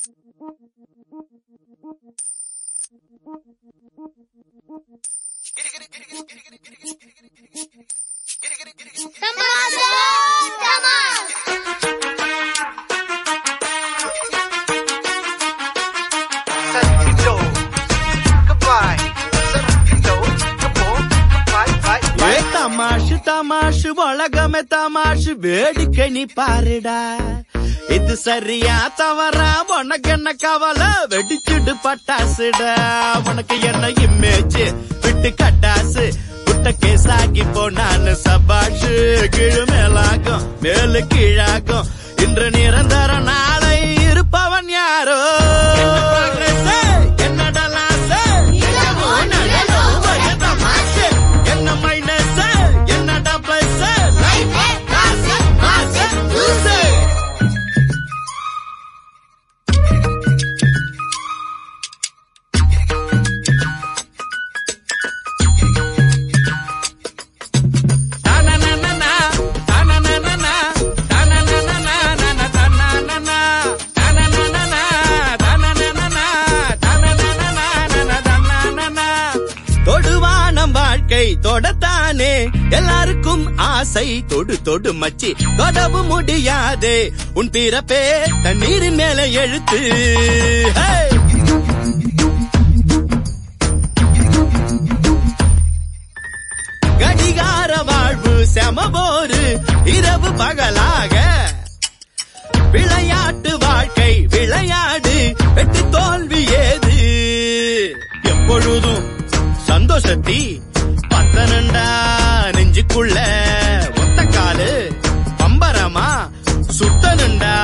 தமாஷா தமாஷ் Sergio, goodbye. Sergio, goodbye. Bye, bye, ஏ bye. தமாஷு தமாஷு உலகமே தமாஷு வேடிக்கை நீ பாருடா இது சரியா தவறா உனக்கு என்ன கவலை வெடிச்சுடு பட்டாசுடா உனக்கு என்ன இமேஜ் விட்டு கட்டாசு புட்ட கேசாகி போனான்னு சபாஷு கீழு மேலாகும் மேலு கீழாகும் இன்று நிரந்தர நாளை இருப்பவன் யாரோ என்னடா லாசு? நிலவோ நிழலோ ஒரே தமாஷு. என்ன மைனஸ் என்னடா பிளஸ் லைஃபே காசு மாசு லூசு தொடுவானம் வாழ்க்கை தொடத்தானே எல்லாருக்கும் ஆசை தொடு தொடு மச்சி தொடவு முடியாதே உன் பிறப்பே தண்ணீரின் மேல எழுத்து Hey! கடிகார வாழ்வு செமபோரு இரவு பகலாக விளையாட்டு வாழ்க்கை விளையாடு வெற்றி தோல்வி ஏது எப்பொழுதும் சந்தோஷத்தி பத்தனண்டா நெஞ்சுக்குள்ள ஒத்த காலு பம்பரமா சுத்தனுண்டா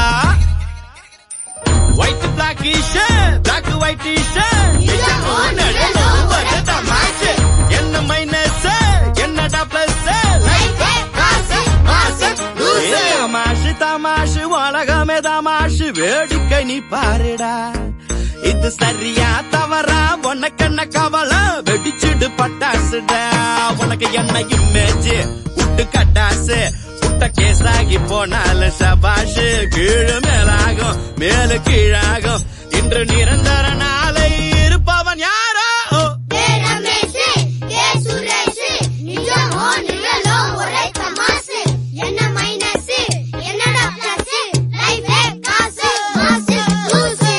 white black shirt black white shirt நிலவோ நிழலோ ஒரே தமாஷு. என்ன மைனஸ் என்னடா பிளஸ் லைஃபே காசு மாசு லூசு தமாஷு தமாஷு உலகமே தமாஷு வேடிக்கை நீ பாருடா இது சரியா தவறா உனக்கு என்ன கவலை வெடிச்சுடு பட்டாசுடா உனக்கு என்ன இமேஜ் விட்டு கட்டாசு புட்ட கேசாகி போனாலும் சபாஷு கீழு மேலாகும் மேலு கீழாகும் இன்று நிரந்தர நாளை இருப்பவன் யாரோ ஏ ரமேஷ் ஏ சுரேஷ் நிஜமோ நிழலோ ஒரே தமாசு என்ன மைனஸ் என்னடா பிளஸ் லைஃபே காசு மாசு லூசு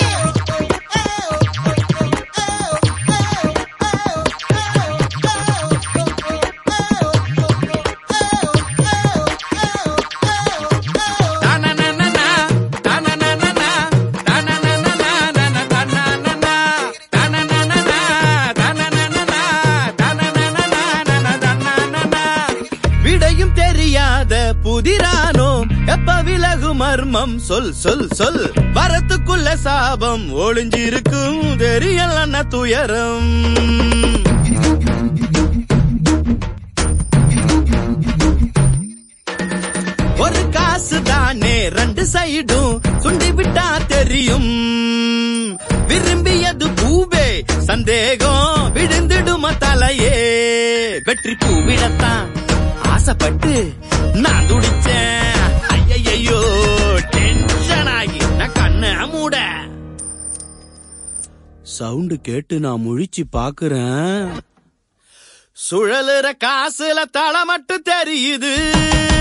விடையும் தெரியாத புதிரானோ எப்ப விலகு மர்மம் சொல் சொல் சொல் வரத்துக்குள்ள சாபம் ஒளிஞ்சிருக்கும் தெரியலன்னா துயரம் ஒரு காசு தானே ரெண்டு சைடும் சுண்டி விட்டா தெரியும் விரும்பியது பூவே சந்தேகம் விழுந்துடும தலையே வெற்றி பூவிடத்தான் ஆசைப்பட்டு நான் துடிச்சேன் ஐயையோ டென்ஷன் ஆகி நான் கண்ண மூட சவுண்டு கேட்டு நான் முழிச்சு பாக்குறேன் சுழலுற காசுல தலை மட்டும் தெரியுது